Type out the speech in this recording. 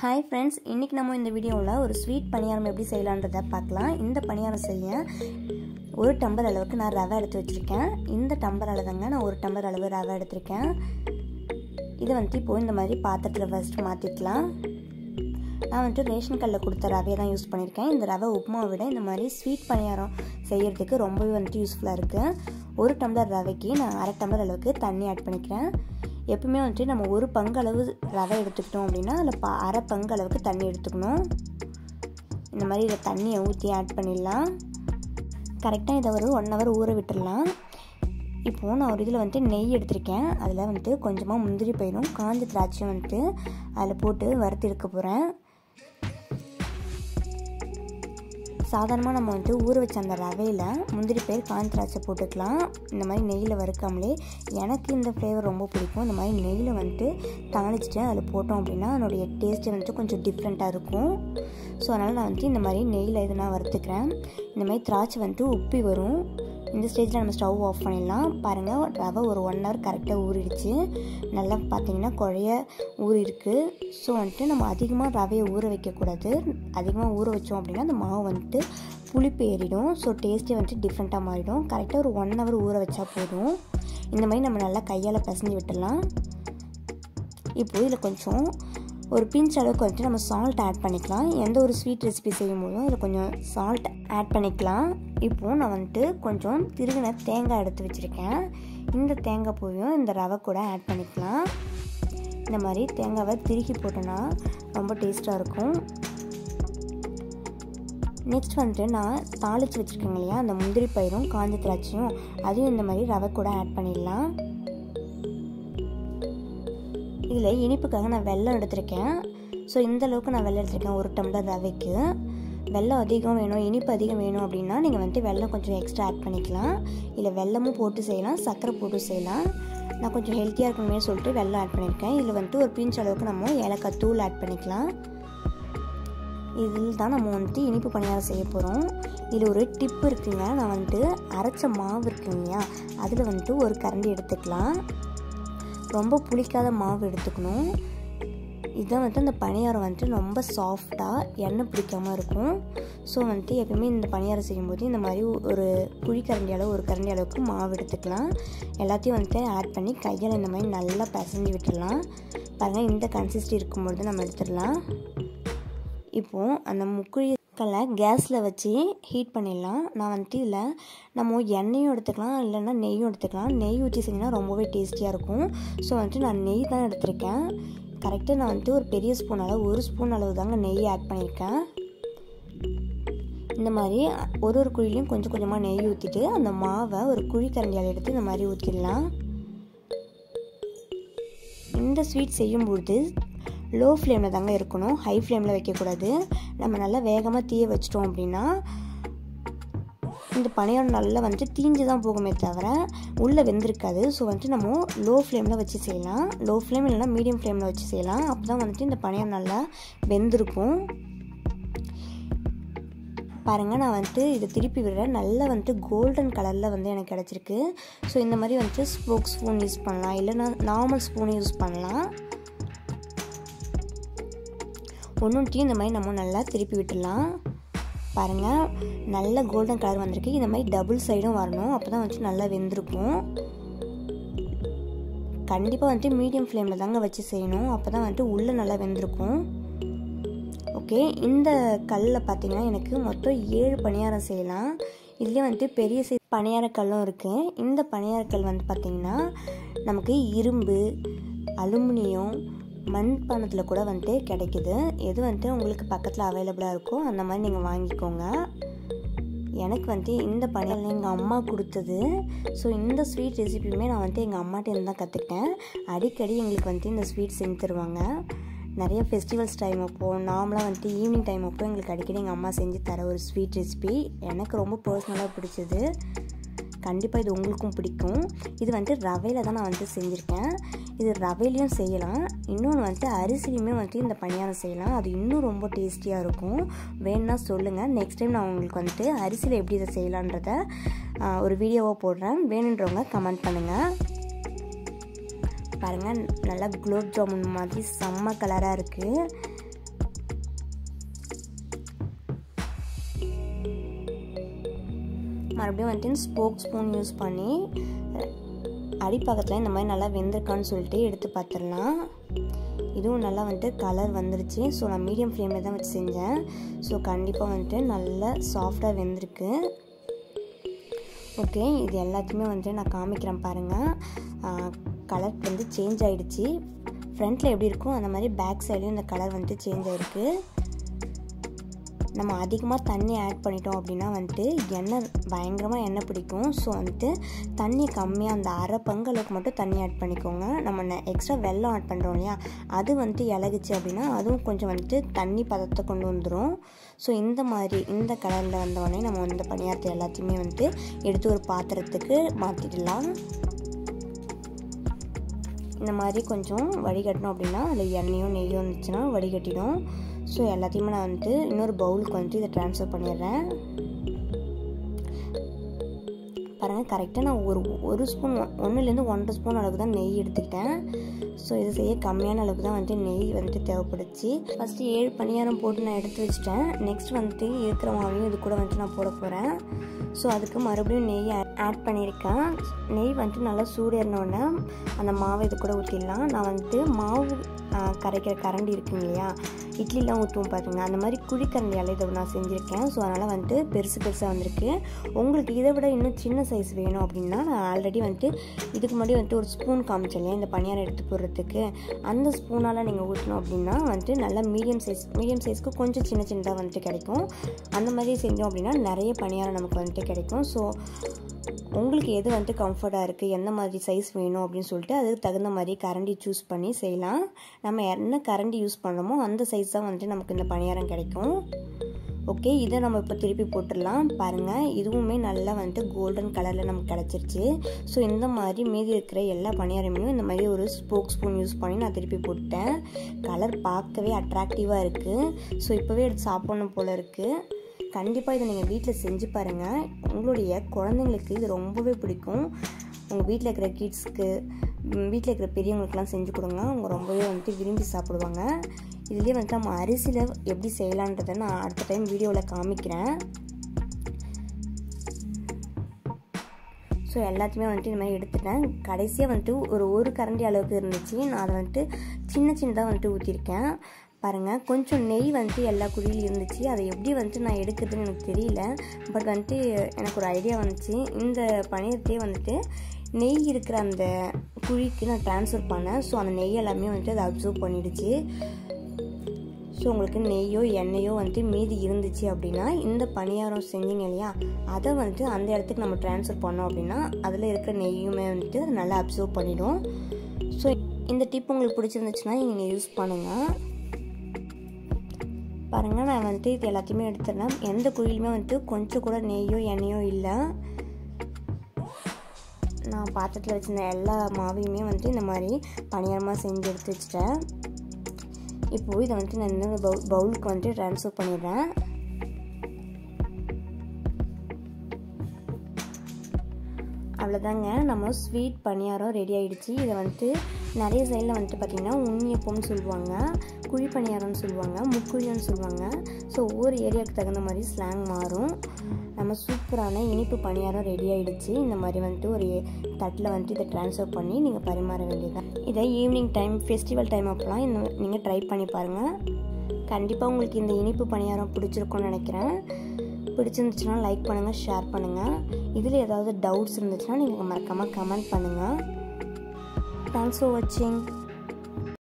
hi friends இன்றைக்கி நம்ம இந்த வீடியோவில் ஒரு ஸ்வீட் பணியாரம் எப்படி செய்யலான்றதை பார்க்கலாம் இந்த பணியாரம் செய்ய ஒரு டம்பர் அளவுக்கு நான் ரவை எடுத்து வச்சுருக்கேன் இந்த டம்பர் அளவுங்க நான் ஒரு டம்பர் அளவு ரவை எடுத்திருக்கேன் இதை வந்துட்டு இப்போது இந்த மாதிரி பாத்திரத்தில் ஃபஸ்ட்டு மாற்றிக்கலாம் நான் வந்துட்டு ரேஷன் கல்லில் கொடுத்த ரவையை தான் யூஸ் பண்ணியிருக்கேன் இந்த ரவை உப்புமாவை விட இந்த மாதிரி ஸ்வீட் பணியாரம் செய்கிறதுக்கு ரொம்பவே வந்துட்டு யூஸ்ஃபுல்லாக இருக்குது ஒரு டம்ளர் ரவைக்கு நான் அரை டம்ளர் அளவுக்கு தண்ணி ஆட் பண்ணிக்கிறேன் எப்பவுமே வந்துட்டு நம்ம ஒரு பங்கு அளவு ரவை எடுத்துக்கிட்டோம் அப்படின்னா அதில் ப அரை பங்கு அளவுக்கு தண்ணி எடுத்துக்கணும் இந்த மாதிரி இதை தண்ணியை ஊற்றி ஆட் பண்ணிடலாம் கரெக்டாக இதை ஒரு ஒன் ஹவர் ஊற விட்டுடலாம் இப்போது நான் ஒரு இதில் வந்துட்டு நெய் எடுத்திருக்கேன் அதில் வந்துட்டு கொஞ்சமாக முந்திரி பயிரும் காஞ்ச திராட்சையும் வந்துட்டு அதில் போட்டு வறுத்து எடுக்க போகிறேன் சாதாரணமாக நம்ம வந்துட்டு ஊற வச்ச அந்த ரவையில் முந்திரி பயிர் காஞ்ச திராட்சை போட்டுக்கலாம் இந்த மாதிரி நெய்யில் வறுக்காமலே எனக்கு இந்த ஃப்ளேவர் ரொம்ப பிடிக்கும் இந்த மாதிரி நெய்யில் வந்துட்டு தாளிச்சிட்டு அதில் போட்டோம் அப்படின்னா அதனுடைய டேஸ்ட்டு வந்துட்டு கொஞ்சம் டிஃப்ரெண்ட்டாக இருக்கும் ஸோ அதனால் நான் வந்துட்டு இந்த மாதிரி நெய்யில் இது நான் வறுத்துக்கிறேன் இந்த மாதிரி திராட்சை வந்துட்டு உப்பி வரும் இந்த ஸ்டேஜில் நம்ம ஸ்டவ் ஆஃப் பண்ணிடலாம் பாருங்கள் ரவை ஒரு ஒன் ஹவர் கரெக்டாக ஊறிடுச்சு நல்லா பார்த்தீங்கன்னா குழைய ஊறிருக்கு ஸோ வந்துட்டு நம்ம அதிகமாக ரவையை ஊற வைக்கக்கூடாது அதிகமாக ஊற வச்சோம் அப்படின்னா அந்த மாவு வந்துட்டு புளிப்பு ஏறிடும் ஸோ டேஸ்ட்டே வந்துட்டு டிஃப்ரெண்ட்டாக மாறிடும் கரெக்டாக ஒரு ஒன் ஹவர் ஊற வச்சா போதும் இந்த மாதிரி நம்ம நல்லா கையால் பிசைஞ்சு விட்டுடலாம் இப்போது இதில் கொஞ்சம் ஒரு பிஞ்ச் அளவுக்கு வந்துட்டு நம்ம சால்ட் ஆட் பண்ணிக்கலாம் எந்த ஒரு ஸ்வீட் ரெசிபி செய்யும் போதும் அதில் கொஞ்சம் சால்ட் ஆட் பண்ணிக்கலாம் இப்போது நான் வந்துட்டு கொஞ்சம் திருகின தேங்காய் எடுத்து வச்சுருக்கேன் இந்த தேங்காய் பூவையும் இந்த ரவை கூட ஆட் பண்ணிக்கலாம் இந்த மாதிரி தேங்காவை திருகி போட்டோன்னா ரொம்ப டேஸ்ட்டாக இருக்கும் நெக்ஸ்ட் வந்துட்டு நான் தாளித்து வச்சுருக்கேங்க இல்லையா அந்த முந்திரி பயிரும் காஞ்ச திராட்சையும் அதையும் இந்த மாதிரி ரவை கூட ஆட் பண்ணிடலாம் இதில் இனிப்புக்காக நான் வெல்லம் எடுத்திருக்கேன் ஸோ இந்த அளவுக்கு நான் வெல்லம் எடுத்திருக்கேன் ஒரு டம்ளர் ரவைக்கு வெல்லம் அதிகம் வேணும் இனிப்பு அதிகம் வேணும் அப்படின்னா நீங்கள் வந்துட்டு வெல்லம் கொஞ்சம் எக்ஸ்ட்ரா ஆட் பண்ணிக்கலாம் இல்லை வெல்லமும் போட்டு செய்யலாம் சர்க்கரை போட்டு செய்யலாம் நான் கொஞ்சம் ஹெல்த்தியாக இருக்கணுமே சொல்லிட்டு வெல்லம் ஆட் பண்ணியிருக்கேன் இதில் வந்துட்டு ஒரு பிஞ்ச் அளவுக்கு நம்ம ஏலக்காய் தூள் ஆட் பண்ணிக்கலாம் இதில் தான் நம்ம வந்துட்டு இனிப்பு பணியாரம் செய்ய போகிறோம் இதில் ஒரு டிப்பு இருக்குங்க நான் வந்துட்டு அரைச்ச மாவு இருக்குங்க இல்லையா அதில் வந்துட்டு ஒரு கரண்டி எடுத்துக்கலாம் ரொம்ப புளிக்காத மாவு எடுத்துக்கணும் இதுதான் வந்துட்டு அந்த பணியாரம் வந்துட்டு ரொம்ப சாஃப்டாக எண்ணெய் பிடிக்காமல் இருக்கும் ஸோ வந்துட்டு எப்பயுமே இந்த பணியாரம் செய்யும்போது இந்த மாதிரி ஒரு குழிக்கரண்டி அளவு ஒரு கரண்டி அளவுக்கு மாவு எடுத்துக்கலாம் எல்லாத்தையும் வந்துட்டு ஆட் பண்ணி கையால் இந்த மாதிரி நல்லா பிசைஞ்சு விட்டுடலாம் பாருங்கள் இந்த கன்சிஸ்டி இருக்கும்பொழுது நம்ம எடுத்துடலாம் இப்போது அந்த முக்குழிக்கல்லை கேஸில் வச்சு ஹீட் பண்ணிடலாம் நான் வந்துட்டு இதில் நம்ம எண்ணெயும் எடுத்துக்கலாம் இல்லைன்னா நெய்யும் எடுத்துக்கலாம் நெய் ஊற்றி செஞ்சிங்கன்னா ரொம்பவே டேஸ்டியாக இருக்கும் ஸோ வந்துட்டு நான் நெய் தான் எடுத்திருக்கேன் கரெக்டாக நான் வந்துட்டு ஒரு பெரிய ஸ்பூன் அளவு ஒரு ஸ்பூன் அளவு தாங்க நெய் ஆட் பண்ணியிருக்கேன் இந்த மாதிரி ஒரு ஒரு குழிலையும் கொஞ்சம் கொஞ்சமாக நெய் ஊற்றிட்டு அந்த மாவை ஒரு குழி கரண்டியால் எடுத்து இந்த மாதிரி ஊற்றிடலாம் இந்த ஸ்வீட் செய்யும்பொழுது லோ ஃப்ளேமில் தாங்க இருக்கணும் ஹை ஃப்ளேமில் வைக்கக்கூடாது நம்ம நல்லா வேகமாக தீய வச்சிட்டோம் அப்படின்னா இந்த பணியாரம் நல்லா வந்துட்டு தீஞ்சு தான் போகுமே தவிர உள்ளே வெந்திருக்காது ஸோ வந்துட்டு நம்ம லோ ஃப்ளேமில் வச்சு செய்யலாம் லோ ஃப்ளேம் இல்லைனா மீடியம் ஃப்ளேமில் வச்சு செய்யலாம் அப்போ தான் வந்துட்டு இந்த பணியாரம் நல்லா வெந்திருக்கும் பாருங்கள் நான் வந்துட்டு இதை திருப்பி விடுறேன் நல்லா வந்துட்டு கோல்டன் கலரில் வந்து எனக்கு கிடச்சிருக்கு ஸோ இந்த மாதிரி வந்துட்டு ஸ்போக் ஸ்பூன் யூஸ் பண்ணலாம் இல்லைனா நார்மல் ஸ்பூன் யூஸ் பண்ணலாம் ஒன்றுட்டியும் இந்த மாதிரி நம்ம நல்லா திருப்பி விட்டுடலாம் பாருங்கள் நல்ல கோல்டன் கலர் வந்திருக்கு இந்த மாதிரி டபுள் சைடும் வரணும் அப்போ தான் வந்துட்டு நல்லா வெந்திருக்கும் கண்டிப்பாக வந்துட்டு மீடியம் ஃப்ளேமில் தாங்க வச்சு செய்யணும் அப்போ தான் வந்துட்டு உள்ளே நல்லா வெந்திருக்கும் ஓகே இந்த கல்லில் பார்த்தீங்கன்னா எனக்கு மொத்தம் ஏழு பணியாரம் செய்யலாம் இதுலேயே வந்துட்டு பெரிய சைஸ் பணியாரக்கல்லும் இருக்குது இந்த பணியாரக்கல் வந்து பார்த்திங்கன்னா நமக்கு இரும்பு அலுமினியம் மண்பானத்தில் கூட வந்துட்டு கிடைக்குது எது வந்துட்டு உங்களுக்கு பக்கத்தில் அவைலபிளாக இருக்கோ அந்த மாதிரி நீங்கள் வாங்கிக்கோங்க எனக்கு வந்துட்டு இந்த பணியாரம் எங்கள் அம்மா கொடுத்தது ஸோ இந்த ஸ்வீட் ரெசிபியுமே நான் வந்துட்டு எங்கள் அம்மாட்டேருந்து தான் கற்றுக்கிட்டேன் அடிக்கடி எங்களுக்கு வந்துட்டு இந்த ஸ்வீட் செஞ்சு தருவாங்க நிறைய ஃபெஸ்டிவல்ஸ் டைம் அப்போது நார்மலாக வந்துட்டு ஈவினிங் டைம் அப்போ எங்களுக்கு அடிக்கடி எங்கள் அம்மா செஞ்சு தர ஒரு ஸ்வீட் ரெசிபி எனக்கு ரொம்ப பர்சனலாக பிடிச்சது கண்டிப்பாக இது உங்களுக்கும் பிடிக்கும் இது வந்துட்டு ரவையில் தான் நான் வந்துட்டு செஞ்சுருக்கேன் இது ரவையிலையும் செய்யலாம் இன்னொன்று வந்துட்டு அரிசிலையுமே வந்துட்டு இந்த பணியாரம் செய்யலாம் அது இன்னும் ரொம்ப டேஸ்டியாக இருக்கும் வேணுன்னா சொல்லுங்கள் நெக்ஸ்ட் டைம் நான் உங்களுக்கு வந்துட்டு அரிசியில் எப்படி இதை செய்யலான்றத ஒரு வீடியோவாக போடுறேன் வேணுன்றவங்க கமெண்ட் பண்ணுங்கள் பாருங்கள் நல்லா குலோப் ஜாமுன் மாதிரி செம்ம கலராக இருக்குது மறுபடியும் வந்துட்டு ஸ்போக் ஸ்பூன் யூஸ் பண்ணி அடிப்பக்கத்தில் இந்த மாதிரி நல்லா வெந்திருக்கான்னு சொல்லிட்டு எடுத்து பார்த்துடலாம் இதுவும் நல்லா வந்துட்டு கலர் வந்துருச்சு ஸோ நான் மீடியம் ஃப்ளேமில் தான் வச்சு செஞ்சேன் ஸோ கண்டிப்பாக வந்துட்டு நல்லா சாஃப்டாக வெந்திருக்கு ஓகே இது எல்லாத்தையுமே வந்துட்டு நான் காமிக்கிறேன் பாருங்கள் கலர் வந்து சேஞ்ச் ஆகிடுச்சு ஃப்ரண்ட்டில் எப்படி இருக்கும் அந்த மாதிரி பேக் சைட்லேயும் இந்த கலர் வந்துட்டு சேஞ்ச் ஆகிருக்கு நம்ம அதிகமாக தண்ணி ஆட் பண்ணிட்டோம் அப்படின்னா வந்துட்டு எண்ணெய் பயங்கரமாக எண்ணெய் பிடிக்கும் ஸோ வந்துட்டு தண்ணி கம்மியாக அந்த அரை பங்கு அளவுக்கு மட்டும் தண்ணி ஆட் பண்ணிக்கோங்க நம்ம எக்ஸ்ட்ரா வெல்லம் ஆட் பண்ணுறோம் இல்லையா அது வந்துட்டு இலகுச்சு அப்படின்னா அதுவும் கொஞ்சம் வந்துட்டு தண்ணி பதத்தை கொண்டு வந்துடும் ஸோ இந்த மாதிரி இந்த கலரில் வந்தோடனே நம்ம இந்த பணியாரத்தை எல்லாத்தையுமே வந்துட்டு எடுத்து ஒரு பாத்திரத்துக்கு மாற்றிடலாம் இந்த மாதிரி கொஞ்சம் வடிகட்டணும் அப்படின்னா அதில் எண்ணெயும் நெய்யும் இருந்துச்சுன்னா வடிகட்டிடும் ஸோ எல்லாத்தையுமே நான் வந்துட்டு இன்னொரு பவுலுக்கு வந்துட்டு இதை ட்ரான்ஸ்ஃபர் பண்ணிடுறேன் பாருங்கள் கரெக்டாக நான் ஒரு ஒரு ஸ்பூன் ஒன்றுலேருந்து ஒன்றரை ஸ்பூன் அளவுக்கு தான் நெய் எடுத்துக்கிட்டேன் ஸோ இது செய்ய கம்மியான அளவுக்கு தான் வந்துட்டு நெய் வந்துட்டு தேவைப்படுச்சு ஃபஸ்ட்டு ஏழு பணியாரம் போட்டு நான் எடுத்து வச்சிட்டேன் நெக்ஸ்ட் வந்துட்டு இருக்கிற மாவையும் இது கூட வந்துட்டு நான் போட போகிறேன் ஸோ அதுக்கு மறுபடியும் நெய் ஆட் பண்ணியிருக்கேன் நெய் வந்துட்டு நல்லா சூடேறினோடனே அந்த மாவை இது கூட ஊற்றிடலாம் நான் வந்துட்டு மாவு கரைக்கிற கரண்டி இருக்குங்க இல்லையா இட்லிலாம் ஊற்றுவோம் பாருங்க அந்த மாதிரி குழிக்கரண்டியால் இதை நான் செஞ்சுருக்கேன் ஸோ அதனால் வந்துட்டு பெருசு பெருசாக வந்திருக்கு உங்களுக்கு இதை விட இன்னும் சின்ன சைஸ் வேணும் அப்படின்னா நான் ஆல்ரெடி வந்துட்டு இதுக்கு முன்னாடி வந்துட்டு ஒரு ஸ்பூன் காமிச்சேன் இல்லையா இந்த பணியாரம் எடுத்து போடுறதுக்கு அந்த ஸ்பூனால் நீங்கள் ஊற்றணும் அப்படின்னா வந்துட்டு நல்லா மீடியம் சைஸ் மீடியம் சைஸ்க்கு கொஞ்சம் சின்ன சின்னதாக வந்துட்டு கிடைக்கும் அந்த மாதிரி செஞ்சோம் அப்படின்னா நிறைய பணியாரம் நமக்கு வந்துட்டு கிடைக்கும் ஸோ உங்களுக்கு எது வந்துட்டு கம்ஃபர்ட்டாக இருக்குது எந்த மாதிரி சைஸ் வேணும் அப்படின்னு சொல்லிட்டு அதுக்கு தகுந்த மாதிரி கரண்டி சூஸ் பண்ணி செய்யலாம் நம்ம என்ன கரண்டி யூஸ் பண்ணுறோமோ அந்த சைஸ் தான் வந்துட்டு நமக்கு இந்த பணியாரம் கிடைக்கும் ஓகே இதை நம்ம இப்போ திருப்பி போட்டுடலாம் பாருங்கள் இதுவுமே நல்லா வந்துட்டு கோல்டன் கலரில் நமக்கு கிடச்சிருச்சு ஸோ இந்த மாதிரி மீதி இருக்கிற எல்லா பணியாரமையும் இந்த மாதிரி ஒரு ஸ்போக் ஸ்பூன் யூஸ் பண்ணி நான் திருப்பி போட்டேன் கலர் பார்க்கவே அட்ராக்டிவாக இருக்குது ஸோ இப்போவே எடுத்து சாப்பிடணும் போல் இருக்குது கண்டிப்பாக இதை நீங்கள் வீட்டில் செஞ்சு பாருங்கள் உங்களுடைய குழந்தைங்களுக்கு இது ரொம்பவே பிடிக்கும் உங்கள் வீட்டில் இருக்கிற கிட்ஸ்க்கு வீட்டில் இருக்கிற பெரியவங்களுக்குலாம் செஞ்சு கொடுங்க அவங்க ரொம்பவே வந்துட்டு விரும்பி சாப்பிடுவாங்க இதுலேயே வந்துட்டு நம்ம அரிசியில் எப்படி செய்யலான்றதை நான் அடுத்த டைம் வீடியோவில் காமிக்கிறேன் ஸோ எல்லாத்தையுமே வந்துட்டு இந்த மாதிரி எடுத்துட்டேன் கடைசியாக வந்துட்டு ஒரு ஒரு கரண்டி அளவுக்கு இருந்துச்சு நான் அதை வந்துட்டு சின்ன சின்னதாக வந்துட்டு ஊற்றிருக்கேன் பாருங்கள் கொஞ்சம் நெய் வந்துட்டு எல்லா குழியிலும் இருந்துச்சு அதை எப்படி வந்துட்டு நான் எடுக்கிறதுன்னு எனக்கு தெரியல பட் வந்துட்டு எனக்கு ஒரு ஐடியா வந்துச்சு இந்த பணியத்தையே வந்துட்டு நெய் இருக்கிற அந்த குழிக்கு நான் ட்ரான்ஸ்ஃபர் பண்ணேன் ஸோ அந்த நெய் எல்லாமே வந்துட்டு அதை அப்சர்வ் பண்ணிடுச்சு ஸோ உங்களுக்கு நெய்யோ எண்ணெயோ வந்துட்டு மீதி இருந்துச்சு அப்படின்னா இந்த பணியாரம் செஞ்சீங்க இல்லையா அதை வந்துட்டு அந்த இடத்துக்கு நம்ம ட்ரான்ஸ்ஃபர் பண்ணோம் அப்படின்னா அதில் இருக்கிற நெய்யுமே வந்துட்டு நல்லா அப்சர்வ் பண்ணிடும் ஸோ இந்த டிப் உங்களுக்கு பிடிச்சிருந்துச்சுன்னா நீங்கள் யூஸ் பண்ணுங்கள் பாருங்கள் நான் வந்துட்டு இது எல்லாத்தையுமே எடுத்துடுறேன் எந்த குழியிலுமே வந்துட்டு கொஞ்சம் கூட நெய்யோ எண்ணெயோ இல்லை நான் பாத்திரத்தில் வச்சுருந்த எல்லா மாவையுமே வந்துட்டு இந்த மாதிரி பணியாரமாக செஞ்சு எடுத்து வச்சுட்டேன் இப்போது இதை வந்துட்டு நான் இன்னொரு பவுல் பவுலுக்கு வந்துட்டு ட்ரான்ஸ்ஃபர் பண்ணிடுறேன் அவ்வளோதாங்க நம்ம ஸ்வீட் பணியாரம் ரெடி ஆகிடுச்சு இதை வந்துட்டு நிறைய சைடில் வந்துட்டு பார்த்திங்கன்னா உண்ணியப்பம்னு சொல்லுவாங்க குழி பணியாரம்னு சொல்லுவாங்க முக்குழியம்னு சொல்லுவாங்க ஸோ ஒவ்வொரு ஏரியாவுக்கு தகுந்த மாதிரி ஸ்லாங் மாறும் நம்ம சூப்பரான இனிப்பு பணியாரம் ரெடி ஆகிடுச்சு இந்த மாதிரி வந்துட்டு ஒரு தட்டில் வந்துட்டு இதை ட்ரான்ஸ்ஃபர் பண்ணி நீங்கள் பரிமாற வேண்டியதான் இதை ஈவினிங் டைம் ஃபெஸ்டிவல் டைம் அப்போலாம் இந்த நீங்கள் ட்ரை பண்ணி பாருங்கள் கண்டிப்பாக உங்களுக்கு இந்த இனிப்பு பணியாரம் பிடிச்சிருக்கும்னு நினைக்கிறேன் பிடிச்சிருந்துச்சுன்னா லைக் பண்ணுங்கள் ஷேர் பண்ணுங்கள் இதில் ஏதாவது டவுட்ஸ் இருந்துச்சுன்னா நீங்கள் மறக்காமல் கமெண்ட் பண்ணுங்கள் தேங்க்ஸ் ஃபார் வாட்சிங்